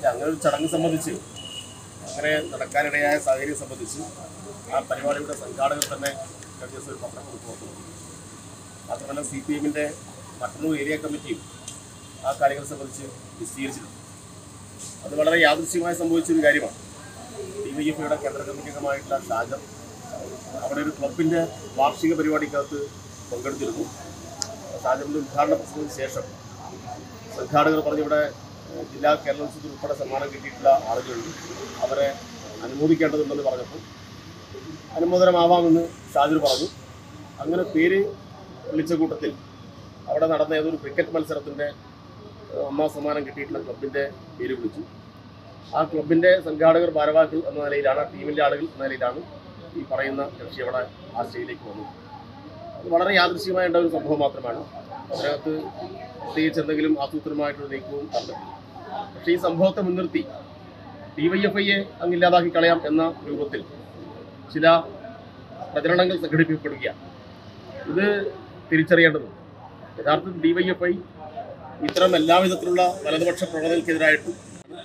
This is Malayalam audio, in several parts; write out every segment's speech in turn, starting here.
അങ്ങനെ ഒരു ചടങ്ങ് സംബന്ധിച്ച് അങ്ങനെ നടക്കാനിടയായ സാഹചര്യം സംബന്ധിച്ച് ആ പരിപാടിയുടെ സംഘാടകർ തന്നെ കഴിഞ്ഞ ദിവസം ഒരു പത്രക്കുറിപ്പ് പുറത്തു വന്നു. മാത്രമല്ല സി പി എമ്മിൻ്റെ മട്ടന്നൂർ ഏരിയ കമ്മിറ്റിയും ആ കാര്യങ്ങൾ സംബന്ധിച്ച് വിശദീകരിച്ചിട്ടുണ്ട് അത് വളരെ യാദൃശ്യമായി സംഭവിച്ച ഒരു കാര്യമാണ് ഡി വൈ എഫ് ഐയുടെ കേന്ദ്ര കമ്മിറ്റി അംഗമായിട്ടുള്ള ഷാജർ അവിടെ ഒരു ക്ലബിൻ്റെ വാർഷിക പരിപാടിക്കകത്ത് പങ്കെടുത്തിരുന്നു ഷാജറിൻ്റെ ഉദ്ഘാടന പ്രസംഗത്തിന് ശേഷം സംഘാടകർ പറഞ്ഞ് ഇവിടെ ഏഹ്, ജില്ലാ കേരളോത്സവത്തിൽ ഉൾപ്പെടെ സമ്മാനം കിട്ടിയിട്ടുള്ള ആളുകളുണ്ട് അവരെ അനുമോദിക്കേണ്ടതുണ്ടെന്ന് പറഞ്ഞപ്പോൾ അനുമോദനമാവാമെന്ന് ഷാജർ പറഞ്ഞു അങ്ങനെ പേര് വിളിച്ച കൂട്ടത്തിൽ അവിടെ നടന്ന ഏതൊരു ക്രിക്കറ്റ് മത്സരത്തിൻ്റെ ഏഹ്, ഒന്നാം സമ്മാനം കിട്ടിയിട്ടുള്ള ക്ലബിൻ്റെ പേര് വിളിച്ചു ആ ക്ലബിൻ്റെ സംഘാടകർ ഭാരവാഹികൾ എന്ന നിലയിലാണ് ആ ടീമിൻ്റെ ആളുകൾ എന്ന നിലയിലാണ് ഈ പറയുന്ന കക്ഷി അവിടെ ആ സ്റ്റേജിലേക്ക് വന്നത് അത് വളരെ യാദൃശ്യമായ ഉണ്ടായ ഒരു സംഭവം മാത്രമാണ് അതിനകത്ത് പ്രത്യേകിച്ച് എന്തെങ്കിലും ആസൂത്രിതമായിട്ടൊരു നീക്കവും നടന്നിട്ടില്ല പക്ഷേ ഈ സംഭവത്തെ മുൻനിർത്തി ഡിവൈഎഫ്ഐയെ അങ്ങില്ലാതാക്കി കളയാം എന്ന രൂപത്തിൽ ചില പ്രചരണങ്ങൾ സംഘടിപ്പിക്കപ്പെടുകയാണ് ഇത് തിരിച്ചറിയേണ്ടതുണ്ട് യഥാർത്ഥത്തിൽ ഡിവൈഎഫ്ഐ ഇത്തരം എല്ലാവിധത്തിലുള്ള വലതുപക്ഷ പ്രവണതകൾക്കെതിരായിട്ടും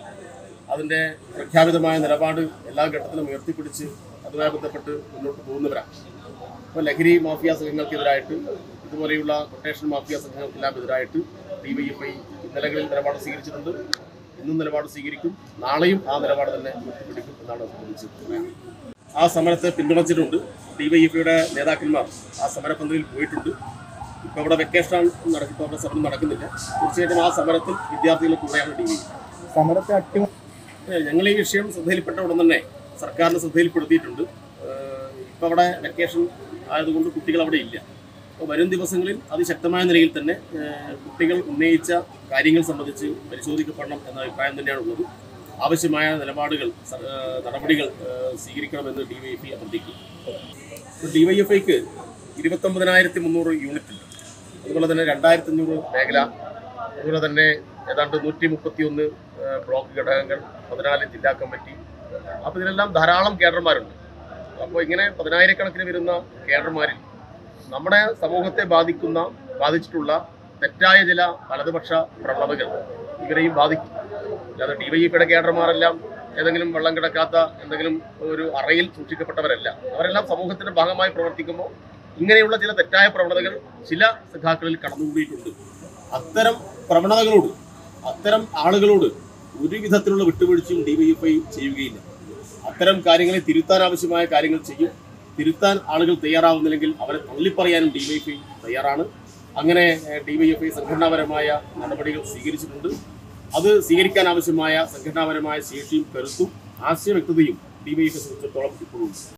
അതിൻ്റെ പ്രഖ്യാപിതമായ നിലപാട് എല്ലാ ഘട്ടത്തിലും ഉയർത്തിപ്പിടിച്ച് അതുമായി ബന്ധപ്പെട്ട് മുന്നോട്ട് പോകുന്നവരാണ് ഇപ്പോൾ ലഹരി മാഫിയ സംഘങ്ങൾക്കെതിരായിട്ട് ഇതുപോലെയുള്ള കൊട്ടേഷൻ മാഫിയ സംഘങ്ങൾക്കെല്ലാം എതിരായിട്ട് ഡി വൈ എഫ് ഐ ഇന്നലകളിൽ നിലപാട് സ്വീകരിച്ചിട്ടുണ്ട് ഇന്നും നിലപാട് സ്വീകരിക്കും നാളെയും ആ നിലപാട് തന്നെ ഉയർത്തിപ്പിടിക്കും എന്നാണ് അത് സംബന്ധിച്ച് പറയാനുള്ളത് ആ സമരത്തെ പിന്തുണച്ചിട്ടുണ്ട് ഡി വൈ എഫ് ഐയുടെ നേതാക്കന്മാർ ആ സമരപന്തലിൽ പോയിട്ടുണ്ട് ഇപ്പോൾ അവിടെ വെക്കേഷൻ നടക്കും ഇപ്പോൾ അവിടെ സമരം നടക്കുന്നില്ല തീർച്ചയായിട്ടും ആ സമരത്തിൽ വിദ്യാർത്ഥികളുടെ കൂടെയാണ് ഡി വൈ സമരത്തെ അട്ടി ഏഹ് ഞങ്ങൾ ഈ വിഷയം ശ്രദ്ധയിൽപ്പെട്ട ഉടൻ തന്നെ സർക്കാരിന് ശ്രദ്ധയിൽപ്പെടുത്തിയിട്ടുണ്ട് ഏഹ് ഇപ്പം അവിടെ വെക്കേഷൻ ആയതുകൊണ്ട് കുട്ടികൾ അവിടെ ഇല്ല അപ്പോൾ വരും ദിവസങ്ങളിൽ അതിശക്തമായ നിലയിൽ തന്നെ ഏഹ് കുട്ടികൾ ഉന്നയിച്ച കാര്യങ്ങൾ സംബന്ധിച്ച് പരിശോധിക്കപ്പെടണം എന്ന അഭിപ്രായം തന്നെയാണ് ഉള്ളത് ആവശ്യമായ നിലപാടുകൾ സ- ഏഹ് നടപടികൾ ഏഹ് സ്വീകരിക്കണമെന്ന് ഡി വൈ എഫ് ഐ അഭ്യർത്ഥിക്കും ഡി വൈ എഫ് ഐക്ക് ഇരുപത്തൊമ്പതിനായിരത്തി മുന്നൂറ് യൂണിറ്റ് ഉണ്ട് അതുപോലെ തന്നെ രണ്ടായിരത്തി അഞ്ഞൂറ് മേഖല അതുപോലെ തന്നെ ഏതാണ്ട് നൂറ്റി മുപ്പത്തി ഒന്ന് ബ്ലോക്ക് ഘടകങ്ങൾ പതിനാല് ജില്ലാ കമ്മിറ്റി അപ്പോൾ ഇതിലെല്ലാം ധാരാളം കേഡർമാരുണ്ട് അപ്പോൾ ഇങ്ങനെ പതിനായിരക്കണക്കിന് വരുന്ന കേഡർമാരിൽ നമ്മുടെ സമൂഹത്തെ ബാധിക്കുന്ന ബാധിച്ചിട്ടുള്ള തെറ്റായ ചില വലതുപക്ഷ പ്രവണതകൾ ഇവരെയും ബാധിക്കും അല്ലാതെ ഡി വൈ എഫിയുടെ കേഡർമാരെല്ലാം ഏതെങ്കിലും വെള്ളം കിടക്കാത്ത എന്തെങ്കിലും ഒരു അറയിൽ സൂക്ഷിക്കപ്പെട്ടവരല്ല അവരെല്ലാം സമൂഹത്തിന്റെ ഭാഗമായി പ്രവർത്തിക്കുമ്പോൾ ഇങ്ങനെയുള്ള ചില തെറ്റായ പ്രവണതകൾ ചില സഖാക്കളിൽ കടന്നുകൂടിയിട്ടുണ്ട് അത്തരം പ്രവണതകളോട് അത്തരം ആളുകളോട് ഒരു വിധത്തിലുള്ള വിട്ടുവീഴ്ചയും ഡി വൈ എഫ് ഐ ചെയ്യുകയില്ല അത്തരം കാര്യങ്ങളെ തിരുത്താൻ ആവശ്യമായ കാര്യങ്ങൾ ചെയ്യും തിരുത്താൻ ആളുകൾ തയ്യാറാവുന്നില്ലെങ്കിൽ അവരെ തള്ളിപ്പറയാനും ഡി വൈ എഫ് ഐ തയ്യാറാണ് അങ്ങനെ ഡി വൈ എഫ് ഐ സംഘടനാപരമായ നടപടികൾ സ്വീകരിച്ചിട്ടുണ്ട് അത് സ്വീകരിക്കാൻ ആവശ്യമായ സംഘടനാപരമായ ശേഷിയും കരുത്തും ആശയവ്യക്തതയും ഡി വൈ എഫ് ഐ സംബന്ധിച്ചിടത്തോളം ഇപ്പോഴും ഉണ്ട്